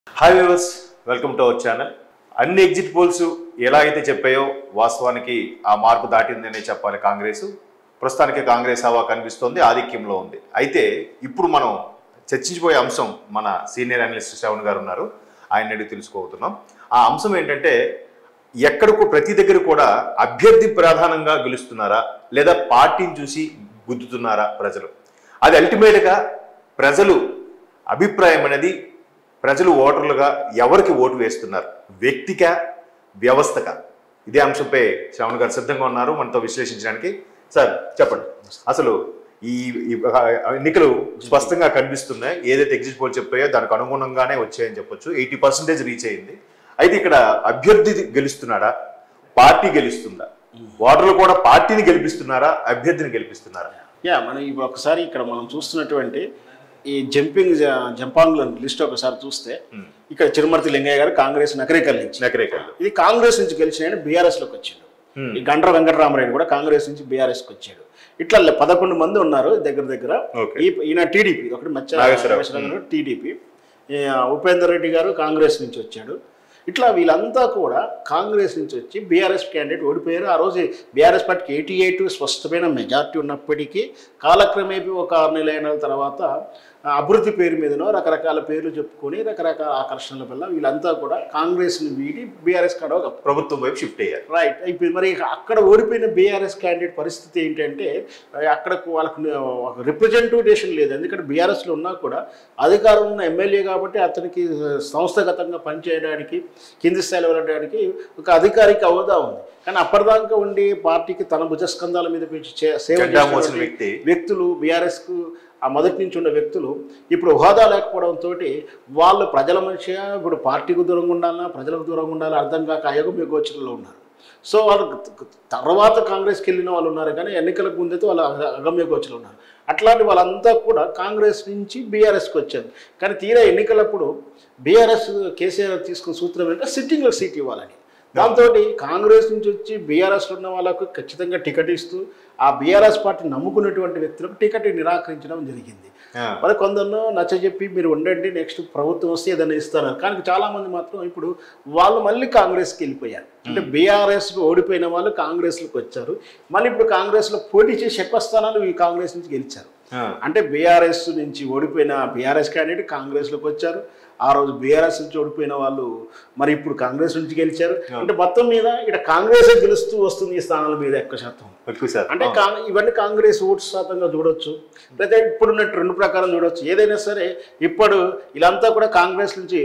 Hi viewers welcome to our channel అన్ని exit polls ఎలా అయితే చెప్పాయో వాస్తవానికి ఆ మార్పు దాటిందనే చెప్పాలి కాంగ్రెస్ ప్రస్తుతానికి కాంగ్రెస్ హవా కనిపిస్తోంది ఆధిక్యంలో ఉంది అయితే ఇప్పుడు మనం చర్చించబోయే అంశం మన సీనియర్ అనలిస్ట్ శ్రవణ్ గారు ఉన్నారు ఆయన అడిగి తెలుసుకోబోతున్నాం ఆ అంశం ఏంటంటే ఎక్కడకు ప్రతి దగ్గర కూడా అభ్యర్థి ప్రధానంగా గెలుస్తున్నారా లేదా పార్టీని చూసి గుద్దుతున్నారా ప్రజలు అది అల్టిమేట్గా ప్రజలు అభిప్రాయం అనేది ప్రజలు ఓటర్లుగా ఎవరికి ఓటు వేస్తున్నారు వ్యక్తిక వ్యవస్థక ఇదే అంశంపై శ్రవణ్ గారు సిద్ధంగా ఉన్నారు మనతో విశ్లేషించడానికి సార్ చెప్పండి అసలు ఈ ఈ ఎన్నికలు స్పష్టంగా కనిపిస్తున్నాయి ఏదైతే ఎగ్జిట్ పోల్ చెప్పాయో దానికి అనుగుణంగానే వచ్చాయని చెప్పొచ్చు ఎయిటీ పర్సెంటేజ్ రీచ్ అయింది అయితే ఇక్కడ అభ్యర్థి గెలుస్తున్నాడా పార్టీ గెలుస్తుందా ఓటర్లు కూడా పార్టీని గెలిపిస్తున్నారా అభ్యర్థిని గెలిపిస్తున్నారా యా మనం ఇప్పుడు ఒకసారి ఇక్కడ మనం చూస్తున్నటువంటి ఈ జంపింగ్ జంపాంగ్ల లిస్ట్ ఒకసారి చూస్తే ఇక్కడ చిరుమర్తి లింగయ్య గారు కాంగ్రెస్ నకరికల్ నుంచి నకరేకల్లు ఇది కాంగ్రెస్ నుంచి గెలిచిన ఆయన బీఆర్ఎస్ లోకి వచ్చాడు Hmm. ఈ గండ్ర వెంకటరామరెడ్డి కూడా కాంగ్రెస్ నుంచి బీఆర్ఎస్ కి వచ్చాడు ఇట్లా లే- పదకొండు మంది ఉన్నారు దగ్గర దగ్గర Okay. ఈ ఈయన టీడీపీ ఒకటి మచ్చ నాగేశ్వరరావు. నాగేశ్వరరావు గారు టీడీపీ ఈ, ఆ, ఉపేందర్ రెడ్డి గారు కాంగ్రెస్ నుంచి వచ్చాడు ఇట్లా వీళ్ళంతా కూడా కాంగ్రెస్ నుంచి వచ్చి బీఆర్ఎస్ క్యాండిడేట్ ఓడిపోయారు ఆ రోజు బీఆర్ఎస్ పార్టీకి ఎయిటీ ఎయిట్ స్పష్టమైన మెజార్టీ ఉన్నప్పటికీ కాలక్రమేపీ ఒక ఆరు నెలల తర్వాత ఆ, అభివృద్ధి పేరు మీదనో రకరకాల పేర్లు చెప్పుకొని రకరకాల ఆకర్షణల వల్ల వీళ్ళంతా కూడా కాంగ్రెస్ని వీడి బీఆర్ఎస్ కడవ కప్పారు. ప్రభుత్వం వైపు షిఫ్ట్ అయ్యారు రైట్ ఇప్పుడు మరి అక్కడ ఓడిపోయిన బీఆర్ఎస్ క్యాండిడేట్ పరిస్థితి ఏంటంటే ఆ, అక్కడకు వాళ్ళకు ఒక రిప్రజెంటేషన్ లేదు ఎందుకంటే బీఆర్ఎస్లో ఉన్నా కూడా అధికారం ఉన్న ఎమ్మెల్యే కాబట్టి అతనికి సంస్థగతంగా పనిచేయడానికి కింది స్థాయిలో వెళ్ళడానికి ఒక అధికారిక హోదా ఉంది కానీ అప్పటిదాకా ఉండి పార్టీకి తన భుజస్కంధాల మీద పెంచి చే- సేవ జెండా మోసిన చేసినటువంటి వ్యక్తి. వ్యక్తులు బీఆర్ఎస్కు ఆ మొదటి నుంచి ఉన్న వ్యక్తులు ఇప్పుడు హోదా లేకపోవడంతో వాళ్ళు ప్రజల మనిషిగా ఇప్పుడు పార్టీకి దూరంగా ఉండాలా ప్రజలకు దూరంగా ఉండాలా అర్థం కాక అయోగ గోచరంలో ఉన్నారు సో వాళ్ళు తర్వాత కాంగ్రెస్కి వెళ్ళిన వాళ్ళు ఉన్నారు కానీ ఎన్నికలకు ముందైతే వాళ్ళు అగ- అగమ్య గోచరంలో ఉన్నారు అట్లాంటి వాళ్ళంతా కూడా కాంగ్రెస్ నుంచి బీఆర్ఎస్కి వచ్చారు కానీ తీరా ఎన్నికలప్పుడు బీఆర్ఎస్ కేసీఆర్ తీసుకున్న సూత్రం ఏంటంటే సిట్టింగ్లో సీట్ ఇవ్వాలని దాంతో కాంగ్రెస్ నుంచి వచ్చి బీఆర్ఎస్లో ఉన్న వాళ్ళకు ఖచ్చితంగా టికెట్ ఇస్తూ ఆ బీఆర్ఎస్ పార్టీ నమ్ముకున్నటువంటి వ్యక్తులకు టికెట్ నిరాకరించడం జరిగింది ఆ. మరి కొందరు నచ్చజెప్పి మీరు ఉండండి నెక్స్ట్ ప్రభుత్వం వస్తే ఏదైనా ఇస్తారు కానీ చాలా మంది మాత్రం ఇప్పుడు వాళ్ళు మళ్ళీ కాంగ్రెస్కి వెళ్ళిపోయారు అంటే బీఆర్ఎస్ ఓడిపోయిన వాళ్ళు కాంగ్రెస్లోకి వచ్చారు మళ్ళీ ఇప్పుడు కాంగ్రెస్లో పోటీ చేసి ఎక్కువ స్థానాలు ఈ కాంగ్రెస్ నుంచి గెలిచారు ఆ. అంటే బీఆర్ఎస్ నుంచి ఓడిపోయిన బీఆర్ఎస్ క్యాండిడేట్ కాంగ్రెస్లోకి వచ్చారు ఆ రోజు బీఆర్ఎస్ నుంచి ఓడిపోయిన వాళ్ళు మరి ఇప్పుడు కాంగ్రెస్ నుంచి గెలిచారు అంటే మొత్తం మీద ఇక్కడ కాంగ్రెసే గెలుస్తూ వస్తుంది ఈ స్థానాల మీద ఎక్కువ శాతం ఎక్కువ సార్ అంటే కాంగ్- ఇవన్నీ కాంగ్రెస్ ఓటు శాతంగా చూడొచ్చు లేదా ఇప్పుడున్న ట్రెండ్ ప్రకారం చూడొచ్చు ఏదైనా సరే ఇప్పుడు వీళ్ళంతా కూడా కాంగ్రెస్ నుంచి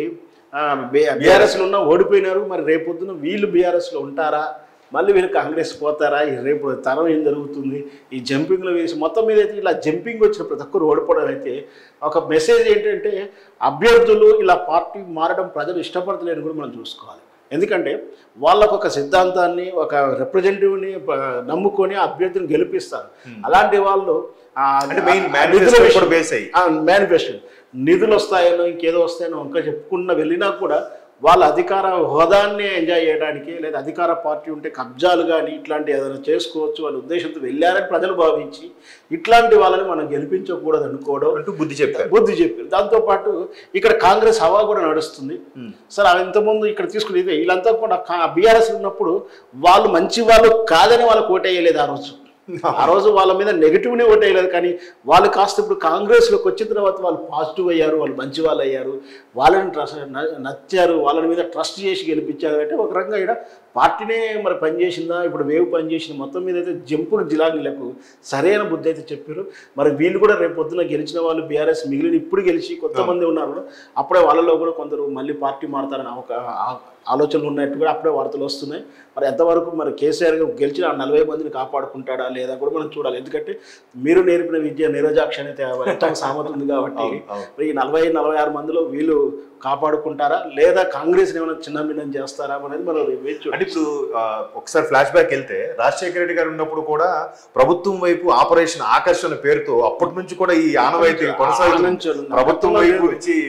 బీఆర్ఎస్లో ఉన్న ఓడిపోయినారు మరి రేపొద్దున వీళ్ళు బీఆర్ఎస్లో ఉంటారా మళ్ళీ వీళ్ళు కాంగ్రెస్ పోతారా ఈ రేపు తరం ఏం జరుగుతుంది ఈ జంపింగ్లో వేసి మొత్తం మీద అయితే ఇలా జంపింగ్ వచ్చిన ప్రతి ఒక్కరు ఓడిపోవడం అయితే ఒక మెసేజ్ ఏంటంటే అభ్యర్థులు ఇలా పార్టీ మారడం ప్రజలు ఇష్టపడతలేని కూడా మనం చూసుకోవాలి ఎందుకంటే వాళ్ళకు ఒక సిద్ధాంతాన్ని ఒక రిప్రజెంటేటివ్ని నమ్ముకొని ఆ అభ్యర్థిని గెలిపిస్తారు అలాంటి వాళ్ళు ఆ, అంటే మెయిన్ ఆ మేనిఫెస్టో నిధుల కూడా విషయం- బేస్ అయ్యి ఆ, మేనిఫెస్టో నిధులు వస్తాయనో ఇంకేదో వస్తాయనో ఇంకా చెప్పుకున్న వెళ్ళినా కూడా వాళ్ళ అధికార హోదాన్ని ఎంజాయ్ చేయడానికి లేదా అధికార పార్టీ ఉంటే కబ్జాలు కానీ ఇట్లాంటి ఏదైనా చేసుకోవచ్చు అనే ఉద్దేశంతో వెళ్ళారని ప్రజలు భావించి ఇట్లాంటి వాళ్ళని మనం గెలిపించకూడదు అనుకోవడం అంటూ బుద్ధి చెప్పారు బుద్ధి చెప్పారు దాంతోపాటు ఇక్కడ కాంగ్రెస్ హవా కూడా నడుస్తుంది సరే అవి ఇంతకుముందు ఇక్కడ తీసుకుని ఇదే వీళ్ళంతా కూడా బీఆర్ఎస్ ఉన్నప్పుడు వాళ్ళు మంచి వాళ్ళు కాదని వాళ్ళకి ఓటేయలేదు ఆ రోజు ఆ రోజు వాళ్ళ మీద నెగిటివ్నే ఓటేయలేదు కానీ వాళ్ళు కాస్త ఇప్పుడు కాంగ్రెస్లోకి వచ్చిన తర్వాత వాళ్ళు పాజిటివ్ అయ్యారు వాళ్ళు మంచి వాళ్ళు అయ్యారు వాళ్ళని ట్రస్ట్ నచ్చారు వాళ్ళ మీద ట్రస్ట్ చేసి గెలిపించారు అంటే ఒక రకంగా ఇక్కడ పార్టీనే మరి పనిచేసిందా ఇప్పుడు వేవ్ పనిచేసింది మొత్తం మీద అయితే జంపుడు జిలానీలకు సరైన బుద్ధి అయితే చెప్పారు మరి వీళ్ళు కూడా రేపు పొద్దున గెలిచిన వాళ్ళు బీఆర్ఎస్ మిగిలిన ఇప్పుడు గెలిచి కొంతమంది ఉన్నారు కూడా అప్పుడే వాళ్ళలో కూడా కొందరు మళ్ళీ పార్టీ మారుతారని ఒక ఆ- ఆలోచనలు ఉన్నట్టు కూడా అప్పుడే వార్తలు వస్తున్నాయి మరి ఎంతవరకు మరి కేసీఆర్ గారు గెలిచిన ఆ నలభై మందిని కాపాడుకుంటాడా లేదా కూడా మనం చూడాలి ఎందుకంటే మీరు నేర్పిన విద్య నిరజాక్ష అనే ఎంత సామెత ఉంది కాబట్టి అవును, అవును. మరి ఈ నలభై నలభై ఆరు మందిలో వీళ్ళు కాపాడుకుంటారా లేదా కాంగ్రెస్ ఏమైనా చిన్న భిన్నం చేస్తారా అనేది మనం వేచి చూడాలి. అంటే ఇప్పుడు ఆ, ఒకసారి ఫ్లాష్ బ్యాక్ వెళ్తే రాజశేఖర రెడ్డి గారు ఉన్నప్పుడు కూడా ప్రభుత్వం వైపు ఆపరేషన్ ఆకర్షణ పేరుతో అప్పటి నుంచి కూడా ఈ ఆనవాయితీ కొనసాగుతుంది ఆనందించారు. ప్రభుత్వం వైపు వచ్చి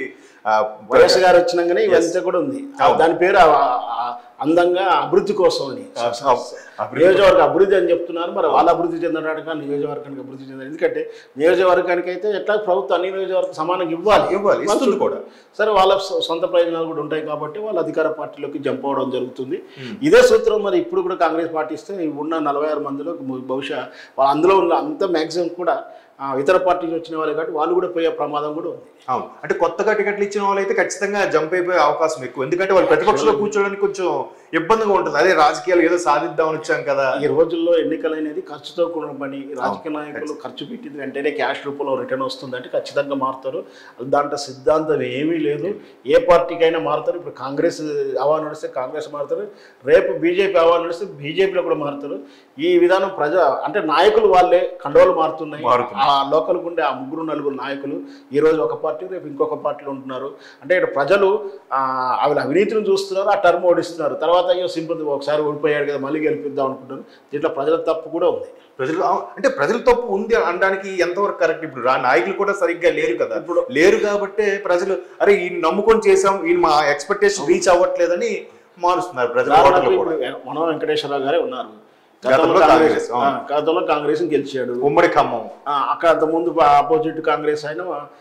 ఆ, వైఎస్ గారు వచ్చినాకనే ఇవంతా కూడా ఉంది దాని పేరు ఆ- ఆ- అందంగా అభివృద్ధి కోసం అని ఆ, అభివృద్ధి. నియోజకవర్గ అభివృద్ధి అని చెప్తున్నారు మరి వాళ్ళ అభివృద్ధి చెందడానికి నియోజకవర్గానికి అభివృద్ధి చెందారు ఎందుకంటే నియోజకవర్గానికి అయితే ఎట్లా ప్రభుత్వం అన్ని నియోజకవర్గం సమానంగా ఇవ్వాలి ఇవ్వాలి, ఇస్తుంది కూడా. సరే వాళ్ళ సొ- సొంత ప్రయోజనాలు కూడా ఉంటాయి కాబట్టి వాళ్ళు అధికార పార్టీలోకి జంప్ అవడం జరుగుతుంది ఇదే సూత్రం మరి ఇప్పుడు కూడా కాంగ్రెస్ పార్టీ ఇస్తే ఈ ఉన్న నలభై ఆరు మందిలో బహుశా వాళ్ళ అందులో ఉన్న అంత మ్యాక్సిమం కూడా ఆ, ఇతర పార్టీకి వచ్చిన వాళ్ళే కాబట్టి వాళ్ళు కూడా పోయే ప్రమాదం కూడా ఉంది అవును అంటే కొత్తగా టికెట్లు ఇచ్చిన వాళ్ళైతే ఖచ్చితంగా జంప్ అయిపోయే అవకాశం ఎక్కువ ఎందుకంటే వాళ్ళు ప్రతిపక్షంలో కూర్చోడానికి కొంచెం ఇబ్బందిగా ఉంటుంది అదే రాజకీయాలు ఏదో సాధిద్దామని వచ్చాం కదా ఈ రోజుల్లో ఎన్నికలు అనేది ఖర్చుతో కూడిన పని రాజకీయ నాయకులు ఖర్చు పెట్టింది వెంటనే క్యాష్ రూపంలో రిటర్న్ వస్తుందంటే ఖచ్చితంగా మారుతారు దాంట్లో సిద్ధాంతం ఏమీ లేదు ఏ పార్టీకైనా మారుతారు ఇప్పుడు కాంగ్రెస్ అవా నడిస్తే కాంగ్రెస్ మారుతారు రేపు బీజేపీ అవా నడిస్తే బీజేపీలో కూడా మారుతారు ఈ విధానం ప్రజా అంటే నాయకులు వాళ్ళే కండోలు మారుతున్నాయి మారుతున్నాయి. ఆ లోకల్ ఉండే ఆ ముగ్గురు నలుగురు నాయకులు ఈ రోజు ఒక పార్టీ రేపు ఇంకొక పార్టీలో ఉంటున్నారు అంటే ఇక్కడ ప్రజలు ఆ, ఆవిడ అవినీతిని చూస్తున్నారు ఆ టర్మ్ ఓడిస్తున్నారు తర్వాత అయ్యో సింపతి ఒకసారి ఓడిపోయాడు కదా మళ్ళీ గెలిపిద్దాం అనుకుంటారు దీంట్లో ప్రజల తప్పు కూడా ఉంది ప్రజలు ఆ, అంటే ప్రజల తప్పు ఉంది అనడానికి ఎంతవరకు కరెక్ట్ ఇప్పుడు రా నాయకులు కూడా సరిగ్గా లేరు కదా ఇప్పుడు లేరు కాబట్టే ప్రజలు అరే ఈయన నమ్ముకొని చేసాం ఈయన మా ఎక్స్పెక్టేషన్ రీచ్ అవ్వట్లేదని మారుస్తున్నారు ప్రజల ఉదాహరణకు ఓటర్లు కూడా ఇప్పుడు మన వెంకటేశ్వరరావు గారే ఉన్నారు గతంలో గతంలో కాంగ్రెస్, కాంగ్రెస్ అవును. ఆ, గతంలో కాంగ్రెస్ గెలిచాడు ఉమ్మడి ఖమ్మం ఆ, అక్కడ అంతకుముందు ఆపోజిట్ కాంగ్రెస్ ఆయన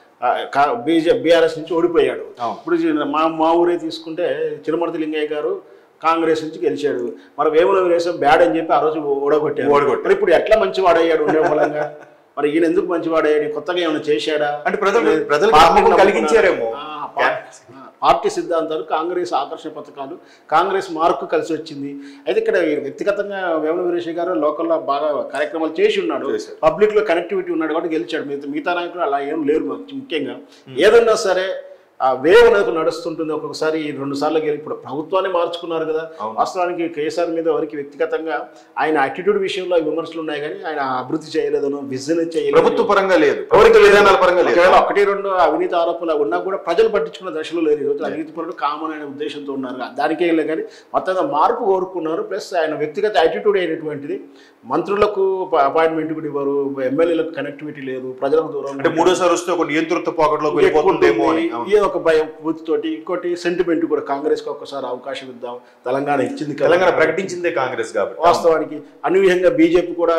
బీజే బీఆర్ఎస్ నుంచి ఓడిపోయాడు అవును. ఇప్పుడు ఈ మా మా ఊరే తీసుకుంటే చిరుమర్తి లింగయ్య గారు కాంగ్రెస్ నుంచి గెలిచాడు మరి వేముల వీరేశం బ్యాడ్ అని చెప్పి ఆ రోజు ఓడగొట్టాడు ఓడగొట్టాడు. మరి ఇప్పుడు ఎట్లా మంచి వాడయ్యాడు ఉండే మూలంగా మరి ఈయన ఎందుకు మంచి వాడయ్యాడు కొత్తగా ఏమైనా చేశాడా అంటే ప్రజలు లేదు. ప్రజలకు పార్టీని నమ్మకం నమ్ముకున్నారా? కలిగించారేమో ఆ, పా- ఆ, పార్టీ సిద్ధాంతాలు కాంగ్రెస్ ఆకర్షణ పథకాలు కాంగ్రెస్ మార్కు కలిసి వచ్చింది అయితే ఇక్కడ వ్యక్తిగతంగా వేముల వీరేష్ గారు లోకల్లో బాగా కార్యక్రమాలు చేసి ఉన్నాడు చేశారు. పబ్లిక్ లో కనెక్టివిటీ ఉన్నాడు కాబట్టి గెలిచాడు మిగతా మిగతా నాయకులు అలా ఏం లేరు మాకు ముఖ్యంగా ఏదన్నా సరే ఆ వేవ్ అనేది నడుస్తుంటుంది ఒక్కొక్కసారి రెండు సార్లు గెలి ఇప్పుడు ప్రభుత్వాన్ని మార్చుకున్నారు కదా అవును. వాస్తవానికి కేసీఆర్ మీద ఎవరికి వ్యక్తిగతంగా ఆయన యాటిట్యూడ్ విషయంలో విమర్శలు ఉన్నాయి కానీ ఆయన అభివృద్ధి చేయలేదనో విజన్ చేయలేదు ప్రభుత్వ పరంగా లేదు ప్రభుత్వ విధానాల పరంగా లేదు ఒకవేళ ఒకటి రెండు అవినీతి ఆరోపణలు ఉన్నా కూడా ప్రజలు పట్టించుకున్న దశలో లేదు ఈరోజు అవినీతి పరుడు కామన్ అనే ఉద్దేశంతో ఉన్నారు దానికే లేదు కానీ మొత్తంగా మార్పు కోరుకున్నారు ప్లస్ ఆయన వ్యక్తిగత యాటిట్యూడ్ అయినటువంటిది మంత్రులకు అపాయింట్మెంట్ కూడా ఇవ్వరు ఎమ్మెల్యేలకు కనెక్టివిటీ లేదు ప్రజలకు దూరం అంటే మూడోసారి వస్తే ఒక నియంతృత్వ పోకట్లోకి వెళ్ళిపోతుందేమో అని అవును. ఏదో ఒక భయం పూర్తితోటి ఇంకోటి సెంటిమెంట్ కూడా కాంగ్రెస్ కి ఒక్కసారి అవకాశం ఇద్దాం తెలంగాణ ఇచ్చింది కదా. తెలంగాణ ప్రకటించిందే కాంగ్రెస్ కాబట్టి వాస్తవానికి అన్విధంగా బీజేపీ కూడా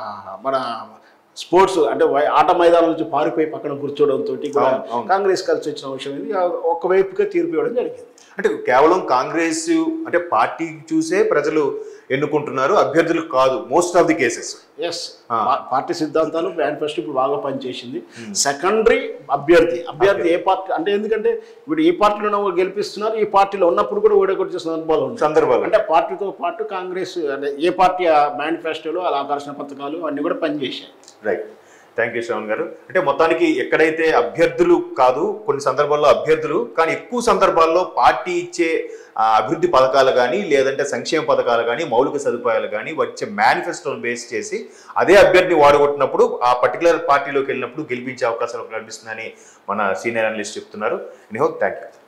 మన స్పోర్ట్స్ అంటే వై- ఆట మైదానం నుంచి పారిపోయి పక్కన కూర్చోవడంతో కూడా అవును, అవును. కాంగ్రెస్ కలిసి వచ్చిన విషయం ఇది ఒకవైపుగా తీర్పు ఇవ్వడం జరిగింది అంటే కేవలం కాంగ్రెస్ అంటే పార్టీ చూసే ప్రజలు ఎన్నుకుంటున్నారు అభ్యర్థులు కాదు మోస్ట్ ఆఫ్ ది కేసెస్ ఎస్ పార్టీ సిద్ధాంతాలు మేనిఫెస్టో ఇప్పుడు బాగా పనిచేసింది సెకండరీ అభ్యర్థి అభ్యర్థి ఏ పార్టీ అంటే ఎందుకంటే ఇప్పుడు ఈ పార్టీలో ఉన్న వాళ్ళు గెలిపిస్తున్నారు ఈ పార్టీలో ఉన్నప్పుడు కూడా ఓడగొట్టే సందర్భాలు ఉన్నాయి సందర్భాలు అంటే పార్టీతో పాటు కాంగ్రెస్ అంటే ఏ పార్టీ మేనిఫెస్టోలో అలా ఆకర్షణ పథకాలు అన్ని కూడా పనిచేశాయి రైట్ థ్యాంక్ యూ శ్రవణ్ గారు అంటే మొత్తానికి ఎక్కడైతే అభ్యర్థులు కాదు కొన్ని సందర్భాల్లో అభ్యర్థులు కానీ ఎక్కువ సందర్భాల్లో పార్టీ ఇచ్చే ఆ, అభివృద్ధి పథకాలు కానీ లేదంటే సంక్షేమ పథకాలు కానీ మౌలిక సదుపాయాలు కానీ వచ్చే మేనిఫెస్టోను బేస్ చేసి అదే అభ్యర్థిని వాడగొట్టినప్పుడు ఆ పర్టికులర్ పార్టీలోకి వెళ్ళినప్పుడు గెలిపించే అవకాశాలు కనిపిస్తుందని మన సీనియర్ అనలిస్ట్ చెప్తున్నారు ఎనీహో థ్యాంక్ యూ